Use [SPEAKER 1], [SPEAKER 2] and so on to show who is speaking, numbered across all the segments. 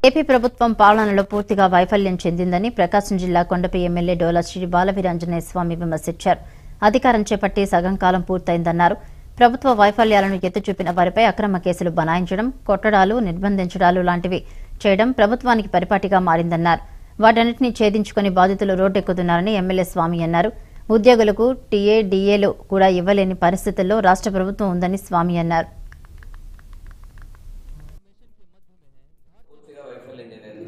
[SPEAKER 1] AP ప్రభుత్వం పాలనలో పూర్తిగా వైఫల్యం చెందిందని ప్రకాశం జిల్లా కొండపి ఎమ్మెల్యే డోలా శ్రీ బాలవీరాంజనేయ స్వామి విమర్శించారు అధికారం చేపట్టి సగం కాలం పూర్తయిందన్నారు ప్రభుత్వ వైఫల్యాలను ఎత్తుచూపిన వారిపై అక్రమ కేసులు బనాయించడం కొట్టడాలు నిర్బంధించడాలు లాంటివి చేయడం ప్రభుత్వానికి పరిపాటిగా మారిందన్నారు వాటన్నిటిని ఛేదించుకుని బాధితులు రోడ్డెక్కుతున్నారని ఎమ్మెల్యే స్వామి అన్నారు ఉద్యోగులకు టీఏ డీఏలు కూడా ఇవ్వలేని పరిస్థితుల్లో రాష్ట్ర ప్రభుత్వం ఉందని స్వామి అన్నారు
[SPEAKER 2] పూర్తిగా వైఫల్యం చెందింది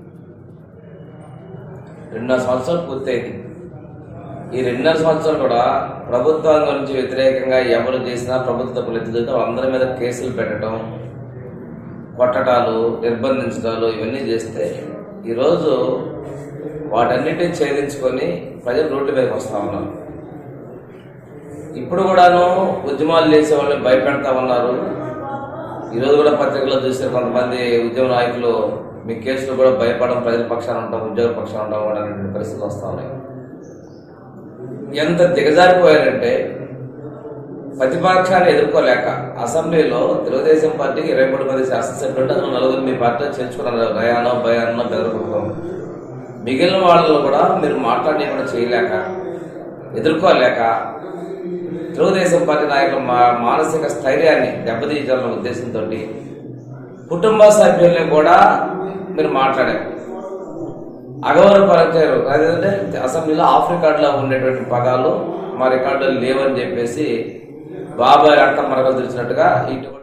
[SPEAKER 2] రెండున్నర సంవత్సరాలు పూర్తయింది ఈ రెండున్నర సంవత్సరాలు కూడా ప్రభుత్వం గురించి వ్యతిరేకంగా ఎవరు చేసినా ప్రభుత్వ తప్పులు ఎత్తుతుంటే అందరి మీద కేసులు పెట్టడం కొట్టడాలు నిర్బంధించడాలు ఇవన్నీ చేస్తే ఈరోజు వాటన్నిటిని ఛేదించుకొని ప్రజలు రోడ్డు మీదకి వస్తా ఉన్నారు ఇప్పుడు కూడాను ఉద్యమాలు చేసే వాళ్ళు భయపెడతా ఉన్నారు ఈరోజు కూడా పత్రికల్లో చూస్తే కొంతమంది ఉద్యమ నాయకులు మీ కేసులు కూడా భయపడడం ప్రజల పక్షాన ఉంటాం ఉద్యోగ పక్షాన ఉంటాం కూడా అనేటువంటి పరిస్థితులు వస్తా ఉన్నాయి ఎంత దిగజారిపోయారంటే ప్రతిపక్షాన్ని ఎదుర్కోలేక అసెంబ్లీలో తెలుగుదేశం పార్టీకి ఇరవై మూడు మంది శాసనసభ్యులు ఉంటే అందులో నలుగురు మీ పార్టీలో చేర్చుకున్నారు భయానో భయానో బెదరకుటుంబం మిగిలిన వాళ్ళలో కూడా మీరు మాట్లాడి కూడా చేయలేక ఎదుర్కోలేక తెలుగుదేశం పార్టీ నాయకుల మా మానసిక స్థైర్యాన్ని దెబ్బతీయాలన్న ఉద్దేశంతో కుటుంబ సభ్యుల్ని కూడా మీరు మాట్లాడారు అగౌరవపరిచారు అదేంటే అసెంబ్లీలో ఆఫ్ రికార్డులో ఉండేటువంటి పదాలు మా రికార్డులు లేవని చెప్పేసి బాబాయ్ అంట మరగలు తెలిసినట్టుగా ఇటు